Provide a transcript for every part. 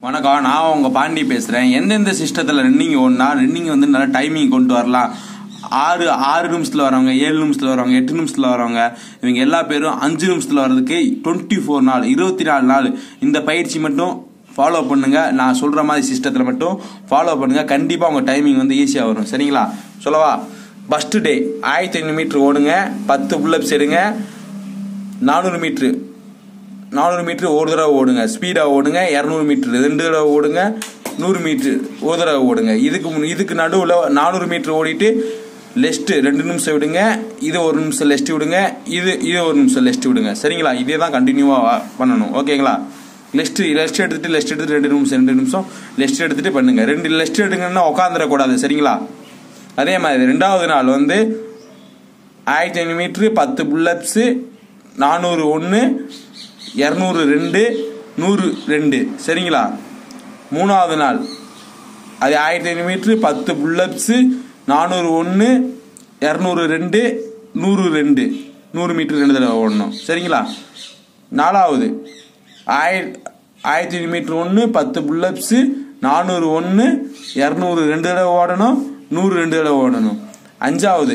வணக்கம் நான் உங்க பாண்டி பேசுறேன் எந்தெந்த சிஸ்டத்துல ரன்னிங் ஓடனா ரன்னிங் வந்து நல்லா டைமிங் கொண்டு வரலாம் ஆறு ஆறு நிமிஷத்துல வரவங்க ஏழு நிமிஷத்துல வரவங்க எட்டு நிமிஷத்துல வரவங்க இவங்க எல்லா பேரும் அஞ்சு நிமிஷத்துல வர்றதுக்கு டுவெண்ட்டி ஃபோர் நாள் இருபத்தி நாலு நாள் இந்த பயிற்சி மட்டும் ஃபாலோ பண்ணுங்க நான் சொல்ற மாதிரி சிஸ்டத்துல மட்டும் ஃபாலோ பண்ணுங்க கண்டிப்பா உங்க டைமிங் வந்து ஈஸியா வரும் சரிங்களா சொல்லவா ஃபர்ஸ்ட் டே ஆயிரத்தி ஐநூறு மீட்டர் ஓடுங்க பத்து புல்லப்ஸ் எடுங்க நானூறு மீட்ரு நானூறு மீட்ரு ஒரு தடவை ஓடுங்க ஸ்பீடாக ஓடுங்க இரநூறு மீட்ரு ரெண்டு தடவை ஓடுங்க நூறு மீட்ரு ஒரு தடவை ஓடுங்க இதுக்கு முன்- இதுக்கு நடுவில் நானூறு மீட்ரு ஓடிட்டு லெஸ்ட்டு ரெண்டு நிமிஷம் விடுங்க இது ஒரு நிமிஷம் லெஸ்ட் விடுங்க இது இது ஒரு நிமிஷம் லெஸ்ட் விடுங்க சரிங்களா இதே தான் கண்டினியூவாக பண்ணணும் ஓகேங்களா லெஸ்ட் லெஸ்ட் எடுத்துட்டு லெஸ்ட் எடுத்துட்டு ரெண்டு நிமிஷம் ரெண்டு நிமிஷம் லெஸ்ட் எடுத்துட்டு பண்ணுங்க ரெண்டு லெஸ்ட் எடுங்கன்னா உட்காந்துடக்கூடாது சரிங்களா அதே மாதிரி ரெண்டாவது நாள் வந்து ஆயிரத்தி ஐநூறு மீட்ரு பத்து புல்லப்ஸு நானூறு ஒன்று இரநூறு ரெண்டு நூறு ரெண்டு சரிங்களா மூணாவது நாள் அது ஆயிரத்தி ஐநூறு மீட்ரு பத்து புல்லப்ஸு நானூறு ஒன்று இரநூறு ரெண்டு நூறு ரெண்டு நூறு மீட்ரு ரெண்டு தடவை ஓடணும் சரிங்களா நாலாவது ஆயிர ஆயிரத்தி ஐநூறு மீட்ரு ஒன்று பத்து புல்லப்ஸு நானூறு ஒன்று இரநூறு ரெண்டு தடவை ஓடணும் நூறு ரெண்டு தடவை ஓடணும் அஞ்சாவது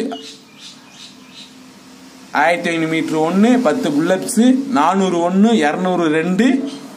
ஆயிரத்தி ஐநூறு மீட்ரு ஒன்று பத்து புல்லப்ஸு நானூறு ஒன்று இரநூறு ரெண்டு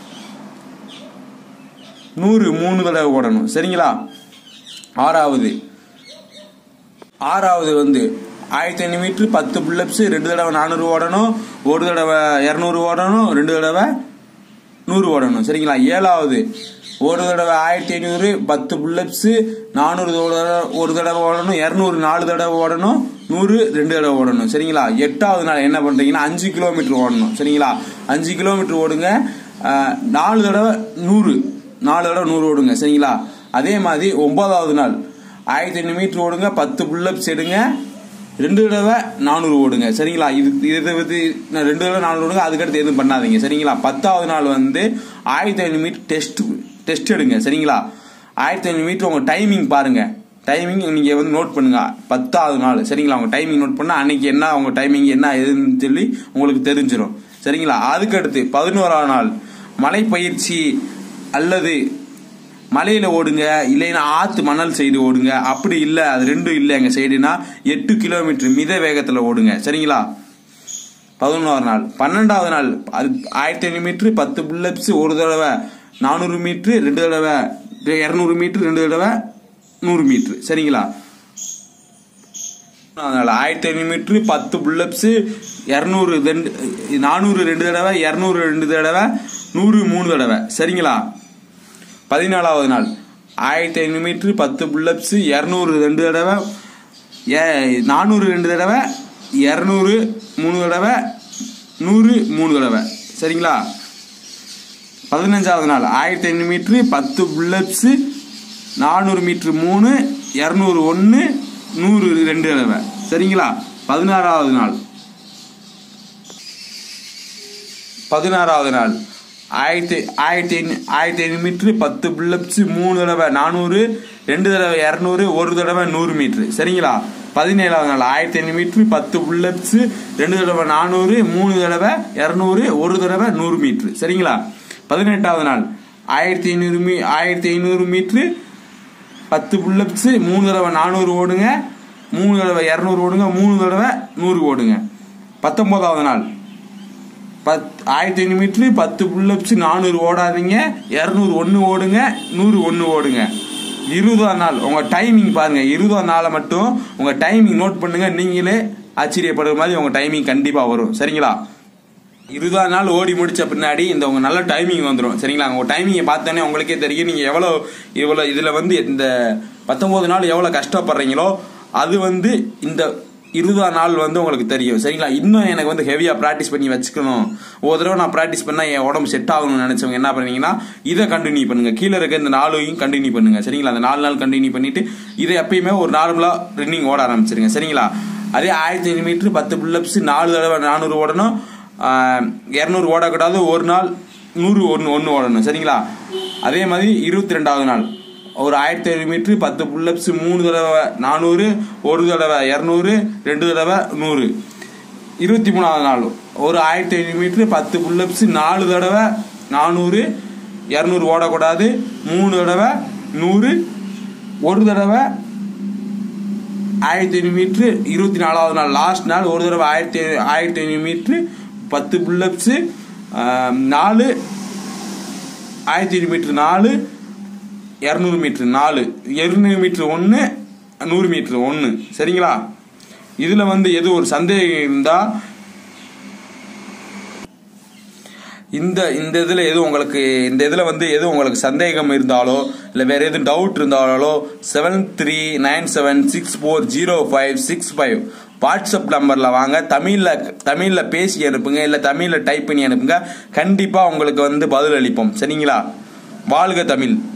நூறு மூணு தடவை ஓடணும் சரிங்களா ஆறாவது ஆறாவது வந்து ஆயிரத்தி ஐநூறு மீட்ரு பத்து புல்லப்ஸு ரெண்டு தடவை நானூறு ஓடணும் ஒரு தடவை இரநூறு ஓடணும் ரெண்டு தடவை நூறு ஓடணும் சரிங்களா ஏழாவது ஒரு தடவை ஆயிரத்தி ஐநூறு பத்து புல்லப்ஸு நானூறு தடவை ஒரு தடவை ஓடணும் இரநூறு நாலு தடவை ஓடணும் நூறு ரெண்டு தடவை ஓடணும் சரிங்களா எட்டாவது நாள் என்ன பண்றீங்கன்னா அஞ்சு கிலோமீட்டர் ஓடணும் சரிங்களா அஞ்சு கிலோமீட்டர் ஓடுங்க அஹ், நாலு தடவை நூறு நாலு தடவை நூறு ஓடுங்க சரிங்களா அதே மாதிரி ஒன்பதாவது நாள் ஆயிரத்தி ஐநூறு மீட்டர் ஓடுங்க பத்து புல்லப்ஸ் எடுங்க ரெண்டு தடவை நானூறு ஓடுங்க சரிங்களா இது இதை வந்து நான் ரெண்டு தடவை நானூறு ஓடுங்க அதுக்கடுத்து எதுவும் பண்ணாதீங்க சரிங்களா பத்தாவது நாள் வந்து ஆயிரத்தி ஐநூறு மீட்டர் டெஸ்ட் டெஸ்ட் எடுங்க சரிங்களா ஆயிரத்தி ஐநூறு மீட்டர் உங்க டைமிங் பாருங்க டைமிங் நீங்க வந்து நோட் பண்ணுங்க பத்தாவது நாள் சரிங்களா உங்க டைமிங் நோட் பண்ணா அன்னைக்கு என்ன உங்க டைமிங் என்ன எதுன்னு சொல்லி உங்களுக்கு தெரிஞ்சிடும் சரிங்களா அதுக்கடுத்து பதினோராவது நாள் மலைப்பயிற்சி அல்லது மலையில ஓடுங்க இல்லைன்னா ஆத்து மணல் சைடு ஓடுங்க அப்படி இல்லை அது ரெண்டும் இல்லை எங்க சைடுனா எட்டு கிலோமீட்டர் மித வேகத்துல ஓடுங்க சரிங்களா பதினோரு நாள் பன்னெண்டாவது நாள் அது ஆயிரத்தி ஐநூறு மீட்ரு பத்து புல்லப்ஸ் ஒரு தடவை நானூறு மீட்ரு ரெண்டு தடவை இரநூறு மீட்ரு ரெண்டு தடவை நூறு மீட்ரு சரிங்களா அதனால ஆயிரத்தி ஐநூறு மீட்ரு பத்து புல்லப்ஸு இரநூறு ரெண்டு நானூறு ரெண்டு தடவை இரநூறு ரெண்டு தடவை நூறு மூணு தடவை சரிங்களா பதினாலாவது நாள் ஆயிரத்தி ஐநூறு மீட்ரு பத்து புல்லப்ஸு இரநூறு ரெண்டு தடவை ஏ- நானூறு ரெண்டு தடவை இரநூறு மூணு தடவை நூறு மூணு தடவை சரிங்களா பதினஞ்சாவது நாள் ஆயிரத்தி ஐநூறு மீட்ரு பத்து புல்லப்ஸு நானூறு மீட்ரு மூணு இரநூறு ஒன்று நூறு ரெண்டு தடவை சரிங்களா பதினாறாவது நாள் பதினாறாவது நாள் ஆயிரத்தி ஆயிரத்தி ஐநூ ஆயிரத்தி ஐநூறு மீட்ரு பத்து புல்லப்ஸ் மூணு தடவை நானூறு ரெண்டு தடவை இரநூறு ஒரு தடவை நூறு மீட்ரு சரிங்களா பதினேழாவது நாள் ஆயிரத்தி ஐநூறு மீட்ரு பத்து புல்லப்ஸ் ரெண்டு தடவை நானூறு மூணு தடவை இரநூறு ஒரு தடவை நூறு மீட்ரு சரிங்களா பதினெட்டாவது நாள் ஆயிரத்தி ஐநூறு மீ ஆயிரத்தி ஐநூறு மீட்ரு பத்து புல்லப்ஸ் மூணு தடவை நானூறு ஓடுங்க மூணு தடவை இரநூறு ஓடுங்க மூணு தடவை நூறு ஓடுங்க பத்தொன்பதாவது நாள் பத் ஆயிரத்தி ஐநூறு மீட்ரு பத்து புல்லப்ஸ் நானூறு ஓடாதீங்க இரநூறு ஒன்று ஓடுங்க நூறு ஒன்று ஓடுங்க இருபதாம் நாள் உங்கள் டைமிங் பாருங்க இருபதாம் நாளை மட்டும் உங்கள் டைமிங் நோட் பண்ணுங்க நீங்களே ஆச்சரியப்படுற மாதிரி உங்கள் டைமிங் கண்டிப்பாக வரும் சரிங்களா இருபதாம் நாள் ஓடி முடிச்ச பின்னாடி இந்த உங்க நல்ல டைமிங் வந்துடும் சரிங்களா உங்க டைமிங்கை பார்த்தோன்னே உங்களுக்கே தெரியும் நீங்க எவ்வளோ இவ்வளோ இதுல வந்து இந்த பத்தொன்பது நாள் எவ்வளோ கஷ்டப்படுறீங்களோ அது வந்து இந்த இருபதாம் நாள் வந்து உங்களுக்கு தெரியும் சரிங்களா இன்னும் எனக்கு வந்து ஹெவியா ப்ராக்டிஸ் பண்ணி வச்சுக்கணும் ஒரு தடவை நான் ப்ராக்டிஸ் பண்ணா என் உடம்பு செட் ஆகணும்னு நினைச்சவங்க என்ன பண்ணீங்கன்னா இதை கண்டினியூ பண்ணுங்க கீழே இருக்க இந்த நாளையும் கண்டினியூ பண்ணுங்க சரிங்களா அந்த நாலு நாள் கண்டினியூ பண்ணிட்டு இதை எப்பயுமே ஒரு நார்மலா ரன்னிங் ஓட ஆரம்பிச்சிருங்க சரிங்களா அதே ஆயிரத்தி ஐநூறு மீட்டர் பத்து புல்லப்ஸ் நாலு தடவை நானூறு ஓடணும் இரநூறு ஓடக்கூடாது ஒரு நாள் நூறு ஒன்று ஒன்று ஓடணும் சரிங்களா அதே மாதிரி இருபத்தி ரெண்டாவது நாள் ஒரு ஆயிரத்தி ஐநூறு மீட்ரு பத்து புல்லப்ஸ் மூணு தடவை நானூறு ஒரு தடவை இரநூறு ரெண்டு தடவை நூறு இருபத்தி மூணாவது நாள் ஒரு ஆயிரத்தி ஐநூறு மீட்ரு பத்து புல்லப்ஸ் நாலு தடவை நானூறு இரநூறு ஓடக்கூடாது மூணு தடவை நூறு ஒரு தடவை ஆயிரத்தி ஐநூறு மீட்ரு இருபத்தி நாலாவது நாள் லாஸ்ட் நாள் ஒரு தடவை ஆயிரத்தி ஆயிரத்தி ஐநூறு மீட்ரு பத்து புல்லப்ஸு நாலு ஆயிரத்தி ஐநூறு மீட்ரு நாலு இரநூறு மீட்ரு நாலு இருநூறு மீட்ரு ஒன்று நூறு மீட்ரு ஒன்று சரிங்களா இதில் வந்து எது ஒரு சந்தேகம் இருந்தால் இந்த இந்த இதில் எது உங்களுக்கு இந்த இதில் வந்து எது உங்களுக்கு சந்தேகம் இருந்தாலோ இல்லை வேறு எதுவும் டவுட் இருந்தாலோ seven three nine seven six four zero five six five WhatsApp நம்பரில் வாங்க தமிழில் தமிழில் பேசி அனுப்புங்க இல்லை தமிழில் டைப் பண்ணி அனுப்புங்க கண்டிப்பாக உங்களுக்கு வந்து பதில் அளிப்போம் சரிங்களா வாழ்க தமிழ்